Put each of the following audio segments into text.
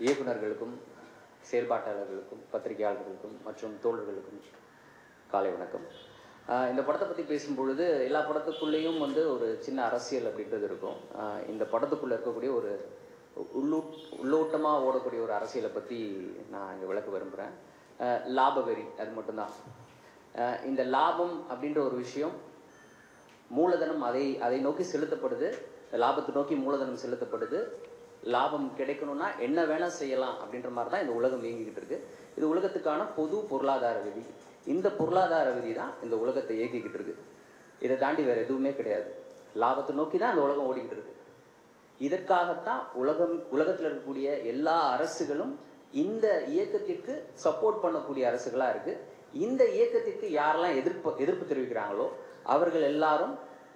இயக்குனர்களுக்கும் செயல்பாட்டாளர்களுக்கும் பத்திரிகையாளர்களுக்கும் மற்றும் தோழர்களுக்கும் காலை வணக்கம் ஆஹ் இந்த படத்தை பற்றி பேசும்பொழுது எல்லா படத்துக்குள்ளேயும் வந்து ஒரு சின்ன அரசியல் அப்படின்றது இருக்கும் ஆஹ் இந்த படத்துக்குள்ளே இருக்கக்கூடிய ஒரு உள்ளூட் உள்ளோட்டமாக ஓடக்கூடிய ஒரு அரசியலை பற்றி நான் இங்கே விளக்க விரும்புகிறேன் லாபவெறி அது மட்டும்தான் ஆஹ் இந்த லாபம் அப்படின்ற ஒரு விஷயம் மூலதனம் அதை அதை நோக்கி செலுத்தப்படுது லாபத்தை நோக்கி மூலதனம் செலுத்தப்படுது லாபம் கிடைக்கணும்னா என்ன வேணா செய்யலாம் அப்படின்ற மாதிரி தான் இந்த உலகம் இயங்கிக்கிட்டு இருக்கு இது உலகத்துக்கான பொது பொருளாதார விதி இந்த பொருளாதார விதி தான் இந்த உலகத்தை இயக்கிக்கிட்டு இருக்கு இதை தாண்டி வேற எதுவுமே கிடையாது லாபத்தை நோக்கி தான் இந்த உலகம் ஓடிக்கிட்டு இருக்கு இதற்காகத்தான் உலகம் உலகத்தில் இருக்கக்கூடிய எல்லா அரசுகளும் இந்த இயக்கத்திற்கு சப்போர்ட் பண்ணக்கூடிய அரசுகளா இருக்கு இந்த இயக்கத்திற்கு யாரெல்லாம் எதிர்ப்பு எதிர்ப்பு தெரிவிக்கிறாங்களோ அவர்கள் எல்லாரும்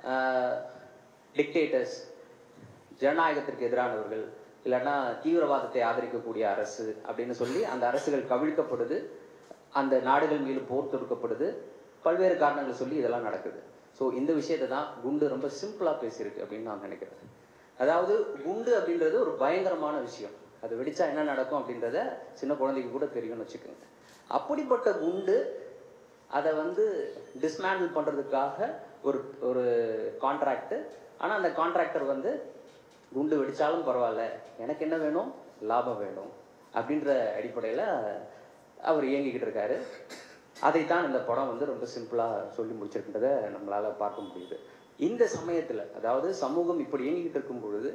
டிக்டேட்டர்ஸ் ஜனநாயகத்திற்கு எதிரானவர்கள் இல்லைன்னா தீவிரவாதத்தை ஆதரிக்கக்கூடிய அரசு அப்படின்னு சொல்லி அந்த அரசுகள் கவிழ்க்கப்படுது அந்த நாடுகள் மீது போர் தொடுக்கப்படுது பல்வேறு காரணங்களை சொல்லி இதெல்லாம் நடக்குது ஸோ இந்த விஷயத்தை தான் குண்டு ரொம்ப சிம்பிளாக பேசியிருக்கு அப்படின்னு நான் நினைக்கிறேன் அதாவது குண்டு அப்படின்றது ஒரு பயங்கரமான விஷயம் அது வெடிச்சா என்ன நடக்கும் அப்படின்றத சின்ன குழந்தைக்கு கூட தெரியும்னு வச்சுக்கோங்க அப்படிப்பட்ட குண்டு அதை வந்து டிஸ்மேண்டில் பண்ணுறதுக்காக ஒரு ஒரு கான்ட்ராக்ட் ஆனால் அந்த கான்ட்ராக்டர் வந்து குண்டு வெடிச்சாலும் பரவாயில்ல எனக்கு என்ன வேணும் லாபம் வேணும் அப்படின்ற அடிப்படையில் அவர் இயங்கிக்கிட்டு இருக்காரு அதைத்தான் இந்த படம் வந்து ரொம்ப சிம்பிளாக சொல்லி முடிச்சிருக்கின்றதை நம்மளால் பார்க்க முடியுது இந்த சமயத்தில் அதாவது சமூகம் இப்படி இயங்கிக்கிட்டு இருக்கும் பொழுது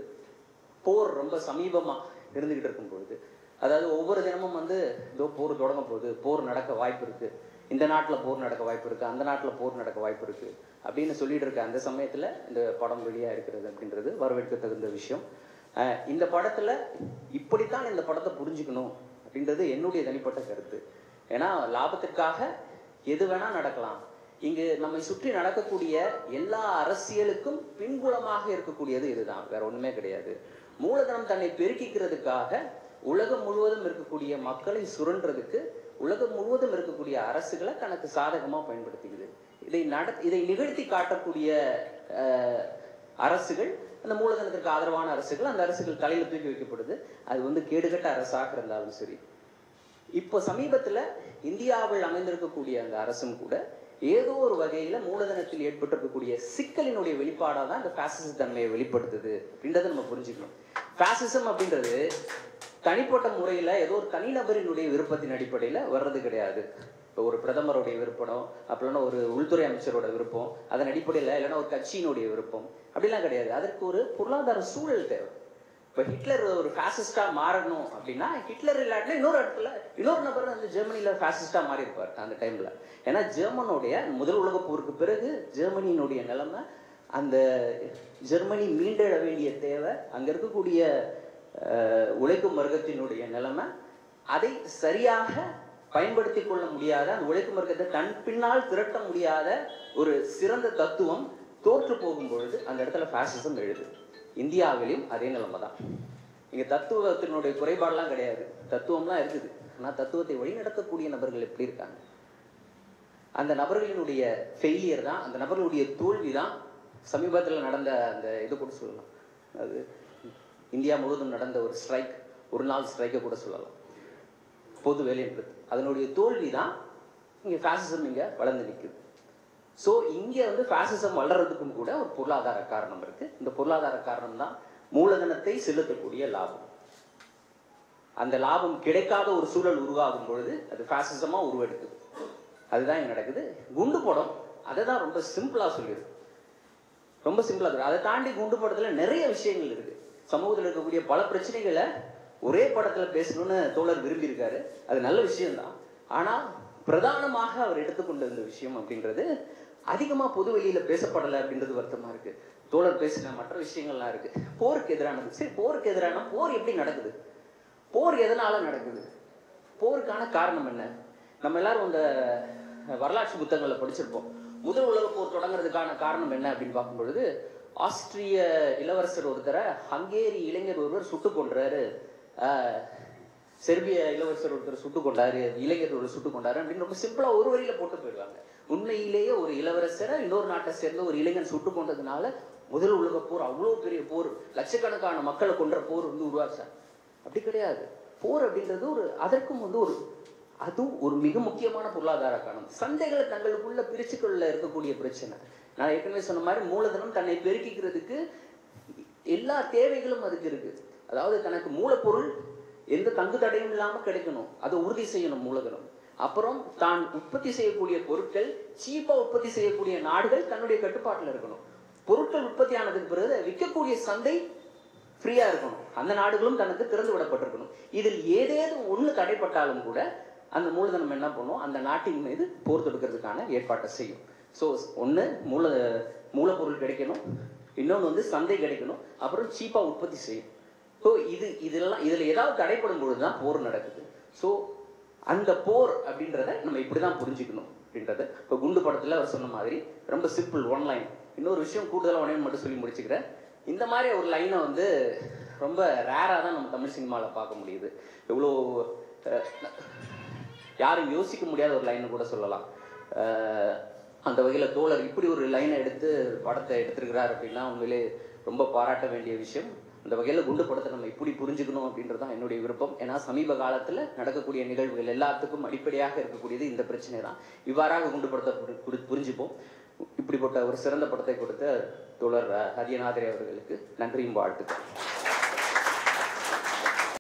போர் ரொம்ப சமீபமாக இருந்துக்கிட்டு இருக்கும் பொழுது அதாவது ஒவ்வொரு தினமும் வந்து இதோ போர் தொடங்க போகுது போர் நடக்க வாய்ப்பு இருக்கு இந்த நாட்டில் போர் நடக்க வாய்ப்பு இருக்கு அந்த நாட்டில் போர் நடக்க வாய்ப்பு இருக்கு அப்படின்னு சொல்லிட்டு இருக்க அந்த சமயத்தில் இந்த படம் வெளியாக இருக்கிறது அப்படின்றது வரவேற்க தகுந்த விஷயம் அஹ் இந்த படத்தில் இப்படித்தான் இந்த படத்தை புரிஞ்சுக்கணும் அப்படின்றது என்னுடைய தனிப்பட்ட கருத்து ஏன்னா லாபத்திற்காக எது வேணா நடக்கலாம் இங்கு நம்மை சுற்றி நடக்கக்கூடிய எல்லா அரசியலுக்கும் பின்புலமாக இருக்கக்கூடியது இதுதான் வேற ஒண்ணுமே கிடையாது மூலதனம் தன்னை பெருக்கிக்கிறதுக்காக உலகம் முழுவதும் இருக்கக்கூடிய மக்களை சுரண்டுறதுக்கு உலகம் முழுவதும் இருக்கக்கூடிய அரசுகளை தனக்கு சாதகமா பயன்படுத்திக்குது இதை நட இதை நிகழ்த்தி காட்டக்கூடிய அஹ், அரசுகள் அந்த மூலதனத்திற்கு ஆதரவான அரசுகள் அந்த அரசுகள் தலையில தூக்கி வைக்கப்படுது அது வந்து கேடுகட்ட அரசாக இருந்தாலும் சரி இப்போ சமீபத்துல இந்தியாவில் அமைந்திருக்கக்கூடிய அந்த அரசும் கூட ஏதோ ஒரு வகையில மூலதனத்தில் ஏற்பட்டிருக்கக்கூடிய சிக்கலினுடைய வெளிப்பாடாக தான் இந்த பாசிச தன்மையை வெளிப்படுத்துது அப்படின்றத நம்ம புரிஞ்சுக்கணும் பாசிசம் அப்படின்றது தனிப்பட்ட முறையில ஏதோ ஒரு தனிநபரினுடைய விருப்பத்தின் அடிப்படையில வர்றது கிடையாது இப்போ ஒரு பிரதமருடைய விருப்பம் அப்படின்னா ஒரு உள்துறை அமைச்சரோட விருப்பம் அதன் அடிப்படையில இல்லைன்னா ஒரு கட்சியினுடைய விருப்பம் அப்படிலாம் கிடையாது அதற்கு ஒரு பொருளாதார சூழல் தேவை இப்போ ஹிட்லர் ஒரு ஃபேசிஸ்டா மாறணும் அப்படின்னா ஹிட்லர் இல்லாட்டினா இன்னொரு இடத்துல இன்னொரு நபர் வந்து ஜெர்மனியில ஃபேசிஸ்டா மாறி இருப்பார் அந்த டைம்ல ஏன்னா ஜெர்மனுடைய முதல் உலகப் போருக்கு பிறகு ஜெர்மனியினுடைய நிலைமை அந்த ஜெர்மனி மீண்டெழ வேண்டிய தேவை அங்க இருக்கக்கூடிய அஹ், உழைக்கும் வர்க்கத்தினுடைய நிலைமை அதை சரியாக பயன்படுத்திக் கொள்ள முடியாத அந்த உழைக்கும் வர்க்கத்தை தன் பின்னால் திரட்ட முடியாத ஒரு சிறந்த தத்துவம் தோற்று போகும் பொழுது அந்த இடத்துல ஃபேசிசம் எழுது இந்தியாவிலும் அதே நிலைமை தான் இங்க தத்துவத்தினுடைய குறைபாடெல்லாம் கிடையாது தத்துவம்லாம் இருக்குது ஆனா தத்துவத்தை வழிநடத்தக்கூடிய நபர்கள் எப்படி இருக்காங்க அந்த நபர்களினுடைய ஃபெயிலியர் தான் அந்த நபர்களுடைய தோல்வி தான் சமீபத்தில் நடந்த அந்த இது கூட சொல்லலாம் அது இந்தியா முழுவதும் நடந்த ஒரு ஸ்ட்ரைக் ஒரு நாள் ஸ்ட்ரைக்கை கூட சொல்லலாம் பொது வேலைன்றது அதனுடைய தோல்வி தான் இங்கே ஃபேசிசம் இங்கே வளர்ந்து நிற்குது ஸோ இங்கே வந்து ஃபேசிசம் வளர்றதுக்கும் கூட ஒரு பொருளாதார காரணம் இருக்கு இந்த பொருளாதார காரணம் தான் மூலதனத்தை செலுத்தக்கூடிய லாபம் அந்த லாபம் கிடைக்காத ஒரு சூழல் உருவாகும் பொழுது அது ஃபேசிசமா உருவெடுக்குது அதுதான் இங்க நடக்குது குண்டு படம் அதை தான் ரொம்ப சிம்பிளா சொல்லியிருக்கு ரொம்ப சிம்பிளா இருக்கு அதை தாண்டி குண்டு படத்துல நிறைய விஷயங்கள் இருக்கு சமூகத்தில் இருக்கக்கூடிய பல பிரச்சனைகளை ஒரே படத்துல பேசணும்னு தோழர் விரும்பி இருக்காரு அது நல்ல விஷயம்தான் ஆனா பிரதானமாக அவர் எடுத்துக்கொண்ட இந்த விஷயம் அப்படின்றது அதிகமா பொது வெளியில பேசப்படலை அப்படின்றது வருத்தமா இருக்கு தோழர் பேசின மற்ற விஷயங்கள்லாம் இருக்கு போருக்கு எதிரானது சரி போருக்கு எதிரான போர் எப்படி நடக்குது போர் எதனால நடக்குது போருக்கான காரணம் என்ன நம்ம எல்லாரும் இந்த வரலாற்று புத்தகங்களை படிச்சிருப்போம் முதல் உலகப் போர் தொடங்குறதுக்கான காரணம் என்ன அப்படின்னு பார்க்கும் பொழுது ஆஸ்திரிய இளவரசர் ஒருத்தரை ஹங்கேரி இளைஞர் ஒருவர் சுட்டு கொன்றாரு ஆஹ், செர்பிய இளவரசர் ஒருத்தர் சுட்டு கொண்டாரு இளைஞர் ஒரு சுட்டு கொண்டாரு அப்படின்னு ரொம்ப சிம்பிளா ஒரு வரியில போட்டு போயிடுவாங்க உண்மையிலேயே ஒரு இளவரசரை இன்னொரு நாட்டை சேர்ந்த ஒரு இளைஞன் சுட்டு கொண்டதுனால முதல் உலகப் போர் அவ்வளோ பெரிய போர் லட்சக்கணக்கான மக்களை கொன்ற போர் வந்து உருவாச்சா அப்படி கிடையாது போர் அப்படின்றது ஒரு அதற்கும் வந்து ஒரு அதுவும் ஒரு மிக முக்கியமான பொருளாதார காரணம் சந்தைகளை தங்களுக்குள்ள பிரிச்சுக்கொள்ள இருக்கக்கூடிய பிரச்சனை நான் ஏற்கனவே சொன்ன மாதிரி மூலதனம் தன்னை பெருக்கிக்கிறதுக்கு எல்லா தேவைகளும் அதுக்கு இருக்கு அதாவது தனக்கு மூலப்பொருள் எந்த தங்கு தடையும் இல்லாம கிடைக்கணும் அதை உறுதி செய்யணும் மூலதனம் அப்புறம் தான் உற்பத்தி செய்யக்கூடிய பொருட்கள் சீப்பா உற்பத்தி செய்யக்கூடிய நாடுகள் தன்னுடைய கட்டுப்பாட்டுல இருக்கணும் பொருட்கள் உற்பத்தி ஆனதுக்கு பிறகு அதை விற்கக்கூடிய சந்தை ஃப்ரீயா இருக்கணும் அந்த நாடுகளும் தனக்கு திறந்து விடப்பட்டிருக்கணும் இதில் ஏதேனும் ஒண்ணு தடைப்பட்டாலும் கூட அந்த மூலதனம் என்ன பண்ணும் அந்த நாட்டின் மீது போர் தொடுக்கிறதுக்கான ஏற்பாட்டை செய்யும் ஸோ ஒண்ணு மூல மூலப்பொருள் கிடைக்கணும் இன்னொன்று வந்து சந்தை கிடைக்கணும் அப்புறம் சீப்பா உற்பத்தி செய்யும் ஸோ இது இதெல்லாம் இதுல ஏதாவது தடைப்படும் பொழுது தான் போர் நடக்குது ஸோ அந்த போர் அப்படின்றத நம்ம இப்படிதான் புரிஞ்சுக்கணும் அப்படின்றத இப்போ குண்டு படத்துல அவர் சொன்ன மாதிரி ரொம்ப சிம்பிள் ஒன் லைன் இன்னொரு விஷயம் கூடுதலாக உடனே மட்டும் சொல்லி முடிச்சுக்கிறேன் இந்த மாதிரி ஒரு லைனை வந்து ரொம்ப ரேராக தான் நம்ம தமிழ் சினிமாவில் பார்க்க முடியுது எவ்வளோ அஹ், யாரும் யோசிக்க முடியாத ஒரு லைன் கூட சொல்லலாம் அஹ், அந்த வகையில் தோழர் இப்படி ஒரு லைனை எடுத்து படத்தை எடுத்திருக்கிறார் அப்படின்னா உண்மையிலே ரொம்ப பாராட்ட வேண்டிய விஷயம் அந்த வகையில் குண்டு படத்தை நம்ம இப்படி புரிஞ்சுக்கணும் அப்படின்றது தான் என்னுடைய விருப்பம் ஏன்னா சமீப காலத்தில் நடக்கக்கூடிய நிகழ்வுகள் எல்லாத்துக்கும் அடிப்படையாக இருக்கக்கூடியது இந்த பிரச்சனை தான் இவ்வாறாக குண்டு படத்தை புரி- புரி- புரிஞ்சுப்போம் இப்படிப்பட்ட ஒரு சிறந்த படத்தை கொடுத்த தோழர் அஹ், ஹரியநாதரே அவர்களுக்கு நன்றியும் வாழ்த்துக்கள்